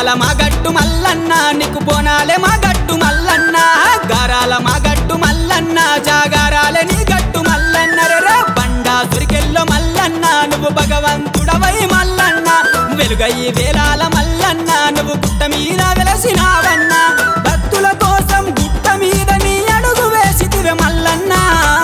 వేలాల మాగట్టు మల్లన్న నీకు బోనాలే మాగట్టు మల్లన్న గారాల మాగట్టు మల్లన్న జాగారాలే నీ గట్టు మల్లన్న రే బండా సురికెల్లో మల్లన్న నువ్వు భగవంతుడవై మల్లన్న వెలుగయ్యి వేలాల మల్లన్న నువ్వు గుట్ట మీద వెలసినావన్న భక్తుల కోసం గుట్ట మీద నీ అడుగు వేసితివే మల్లన్న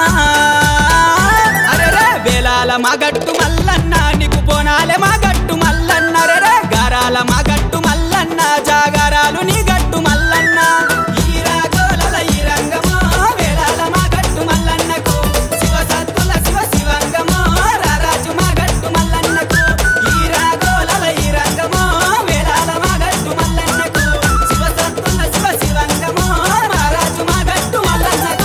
అరెరే వేలాల మాగట్టు మల్లన్న నీకు బోనాలే మాగట్టు మల్లన్న రెరే గారాల మాగట్టు మల్లన్న జాగారాలు నీ గట్టు మల్లన్న ఈ రాగోలల ఈ రంగమో వేలాల మాగట్టు మల్లన్నకు శివ సత్తుల శివ శివంగమో రారాజు మాగట్టు మల్లన్నకు ఈ రాగోలల ఈ రంగమో వేలాల మాగట్టు మల్లన్నకు శివ సత్తుల శివ శివంగమో రారాజు మాగట్టు మల్లన్నకు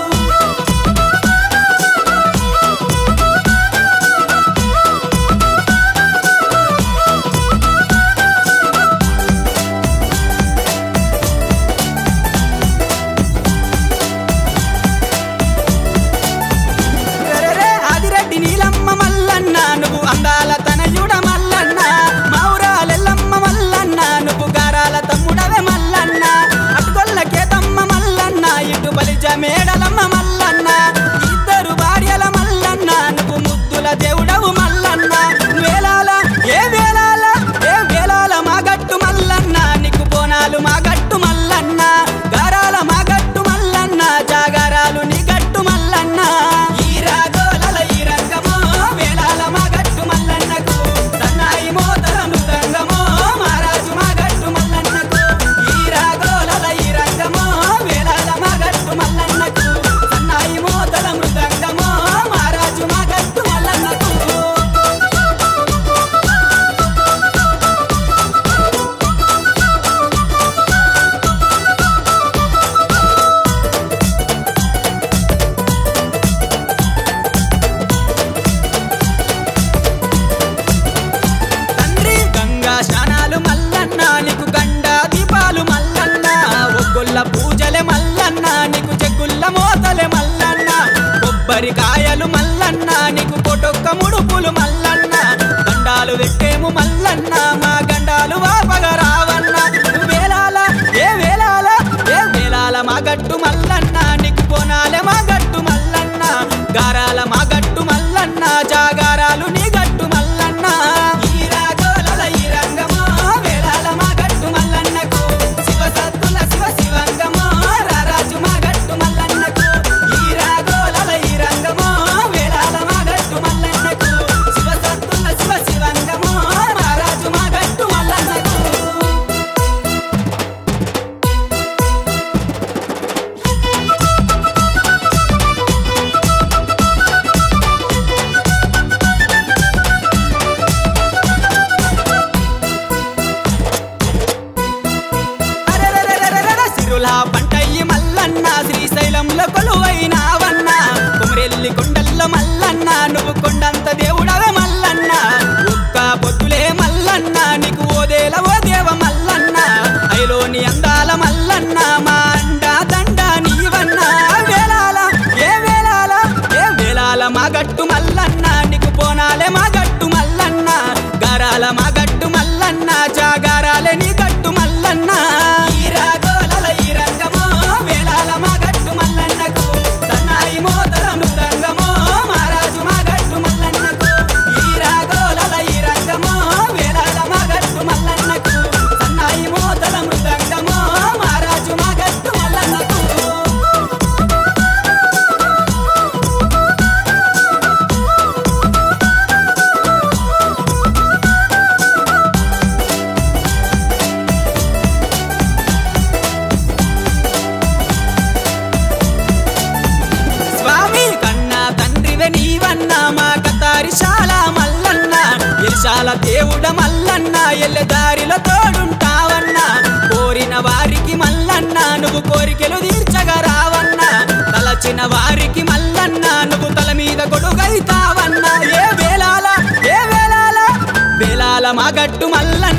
రెరెరె ఆదిరెడ్డి నీలమ్మ మల్లన్న నువ్వు అందాల తనయుడ మల్లన్న మౌరాలెల్లమ్మ మల్లన్న నువ్వు గారాల తమ్ముడవే మల్లన్న అటుకొల్ల కేతమ్మ మల్లన్న ఇటు బలిజ మేడలమ్మ మల్లన్న ఇద్దరు భార్యల మల్లన్న నువ్వు ముద్దుల దేవుడవు మల్లన్న వేలాల ఏ వేలాల ఏ వేలాల మాగట్టు మల్లన్న నీకు బోనాలు మాగట్టు మల్లన్న గారాల మాగట్టు మల్లన్న జాగారాలు నీ గట్టు మల్లన్న ఈ రాగోలల ఈ రంగమో వేలాల మాగట్టు మల్లన్నకు సన్నాయి మోతల మృదంగమో మహారాజు మాగట్టు మల్లన్నకు ఈ రాగోలల ఈ రంగమో వేలాల మాగట్టు మల్లన్నకు సన్నాయి మోతల మృదంగమో మహారాజు మాగట్టు మల్లన్నకు తండ్రి గంగా స్నానాలు మల్లన్న నీకు గండా దీపాలు మల్లన్న ఒగ్గొల్ల పూజలే మల్లన్న నీకు చెగుల్ల మోతలే మల్లన్న కొబ్బరికాయలు మల్లన్న నీకు కొటొక్క ముడుపులు మల్లన్న గండాలు పెట్టేము మల్లన్న మా గండాలు వాపగా రావన్న వేలాల ఏ వేలాల ఏ వేలాల మా గట్టు మల్లన్న నీకు పోనాలే మా గట్టు మల్లన్న గారాల మా గట్టు మల్లన్న జాగారాలు నీ గట్టు మల్లన్న ఈ రాగోలల ఈ రంగమో వేలాల మా గట్టు మల్లన్నకు శివ సత్తుల శివ శివంగమో రారాజు మా గట్టు మల్లన్నకు ఈ రాగోలల ఈ రంగమో వేలాల మా గట్టు మల్లన్నకు శివ సత్తుల శివ శివంగమో రారాజు మా గట్టు మల్లన్నకు అరెరెరెరెరెరె సిరుల పంటయ్యి మల్లన్న శ్రీశైలంలో కొలువైనావన్న కుమరెల్లి కొండల్లో మల్లన్న నువ్వు కొండంత దేవుడవే మల్లన్న ఒక్క పొద్దులే మల్లన్న నీకు ఓదేల ఓ దేవ మల్లన్న ఐలోని అందాల మల్లన్న మా అండా దండ నీవన్న వేలాల ఏ వేలాల ఏ వేలాల మా గట్టు మల్లన్న నీకు పోనాలే మా గట్టు మల్లన్న గారాల మా గట్టు మల్లన్న జాగారాలే నీ గట్టు మల్లన్న ఈ రాగోలల ఈ రంగమో వేలాల మా గట్టు మల్లన్నకు సన్నాయి మోతల మృదంగమో మహారాజు మా గట్టు మల్లన్నకు ఈ రాగోలల ఈ రంగమో వేలాల మా గట్టు మల్లన్నకు సన్నాయి మోతల మృదంగమో మహారాజు మా గట్టు మల్లన్నకు స్వామి కన్నా తండ్రివే నీవన్న మా కతారిశాల మల్లన్న ఇర్షాల దేవుడ మల్లన్న ఎల్లె దారిలో తోడుంటావన్న కోరిన వారికి మల్లన్న నువ్వు కోరికలు తీర్చగా రావన్న తలచిన వారికి మల్లన్న నువ్వు తల మీద గొడుగైతావన్న ఏ వేలాల ఏ వేలాల వేలాల మా గట్టు మల్లన్న